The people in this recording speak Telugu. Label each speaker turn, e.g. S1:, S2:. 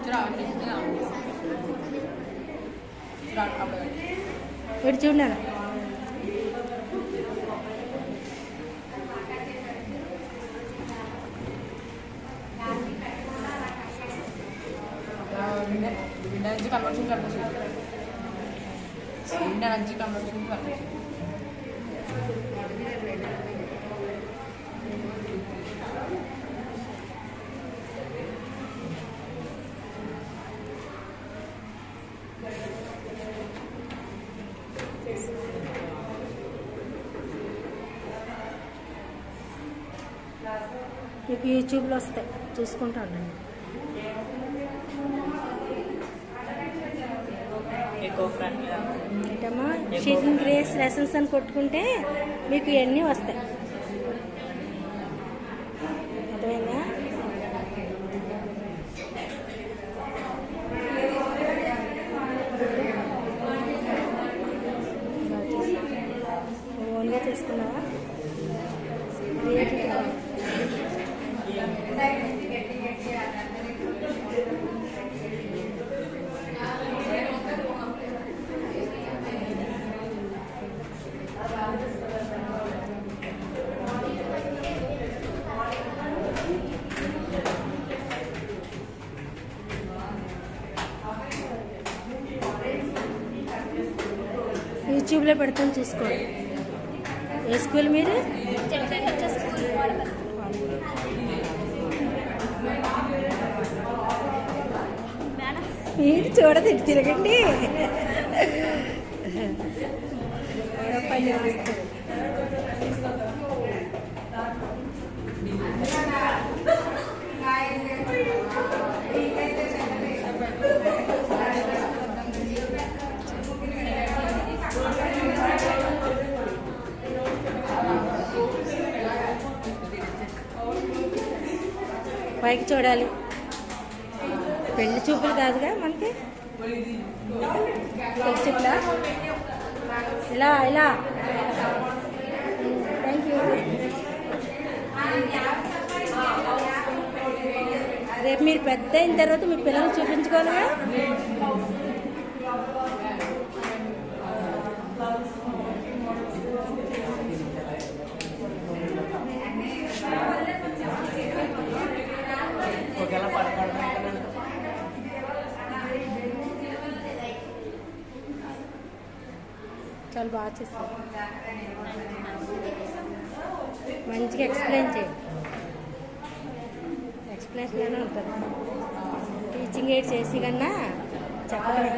S1: ఇటు చూడలేను
S2: విండానికి కన్వర్షన్ కన్వర్షన్ విండానికి కన్వర్షన్ కన్వర్షన్
S1: మీకు యూట్యూబ్లో వస్తాయి చూసుకుంటా ఉండండి
S2: ఎకో ఫ్రెండ్లీ
S1: ఏంటమ్మా షీటింగ్ గ్రేస్ లెసన్స్ అని కొట్టుకుంటే మీకు ఇవన్నీ వస్తాయి అర్థమైందా ఓన్గా చేసుకున్నావా క్రియేటివ్ యూట్యూబ్లో పెడతాను చూసుకోండి ఏ స్కూల్ మీరు మీరు చూడదు ఇటు తిరగండి ఎవరో పని చేస్తారు. పైకి చూడాలి పెళ్లి చూపులు కాదుగా మనకి పెళ్లి చూపులా ఇలా ఇలా థ్యాంక్ యూ రేపు మీరు పెద్ద అయిన తర్వాత మీ పిల్లలు చూపించుకోవాలిగా
S2: ఒకేలా పడకూడదు
S1: చాలా బాగా చేస్తారు మంచిగా ఎక్స్ప్లెయిన్ చేయి ఎక్స్ప్లెనేషన్లోనే ఉంటుంది టీచింగ్ ఎయిడ్ చేసి కన్నా చెప్పడం